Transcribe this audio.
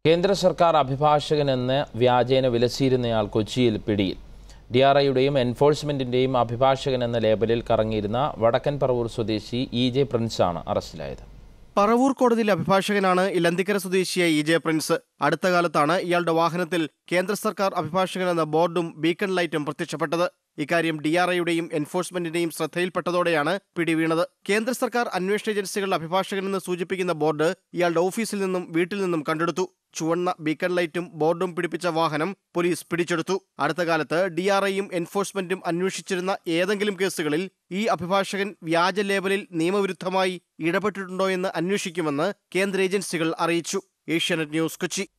കേന്ദ്ര സർക്കാർ അഭിഭാഷകനെന്ന് വ്യാജേന വിലസിയിരുന്നയാൾ കൊച്ചിയിൽ പിടിയിൽ ഡി ആർ ഐയുടെയും എൻഫോഴ്സ്മെന്റിന്റെയും അഭിഭാഷകൻ എന്ന ലേബലിൽ കറങ്ങിയിരുന്ന വടക്കൻ പറവൂർ സ്വദേശി ഇ ജെ പ്രിൻസാണ് അറസ്റ്റിലായത് പറവൂർ കോടതിയിലെ അഭിഭാഷകനാണ് ഇലന്തിക്കര സ്വദേശിയായ ഇ ജെ പ്രിൻസ് അടുത്ത കാലത്താണ് ഇയാളുടെ വാഹനത്തിൽ കേന്ദ്ര സർക്കാർ അഭിഭാഷകൻ എന്ന ബോർഡും ബീക്കൺ ലൈറ്റും പ്രത്യക്ഷപ്പെട്ടത് ഇക്കാര്യം ഡി ആർ ഐയുടെയും എൻഫോഴ്സ്മെന്റിന്റെയും ശ്രദ്ധയിൽപ്പെട്ടതോടെയാണ് പിടിവീണത് കേന്ദ്ര സർക്കാർ അന്വേഷണ ഏജൻസികളുടെ അഭിഭാഷകനെന്ന് സൂചിപ്പിക്കുന്ന ബോർഡ് ഇയാളുടെ ഓഫീസിൽ നിന്നും വീട്ടിൽ നിന്നും കണ്ടെടുത്തു ചുവന്ന ബീക്കൺ ലൈറ്റും ബോർഡും പിടിപ്പിച്ച വാഹനം പോലീസ് പിടിച്ചെടുത്തു അടുത്ത കാലത്ത് ഡി ആർ ഐയും എൻഫോഴ്സ്മെന്റും അന്വേഷിച്ചിരുന്ന ഏതെങ്കിലും കേസുകളിൽ ഈ അഭിഭാഷകൻ വ്യാജ ലേബലിൽ നിയമവിരുദ്ധമായി ഇടപെട്ടിട്ടുണ്ടോ എന്ന് അന്വേഷിക്കുമെന്ന് കേന്ദ്ര ഏജൻസികൾ അറിയിച്ചു ഏഷ്യാനെറ്റ് ന്യൂസ് കൊച്ചി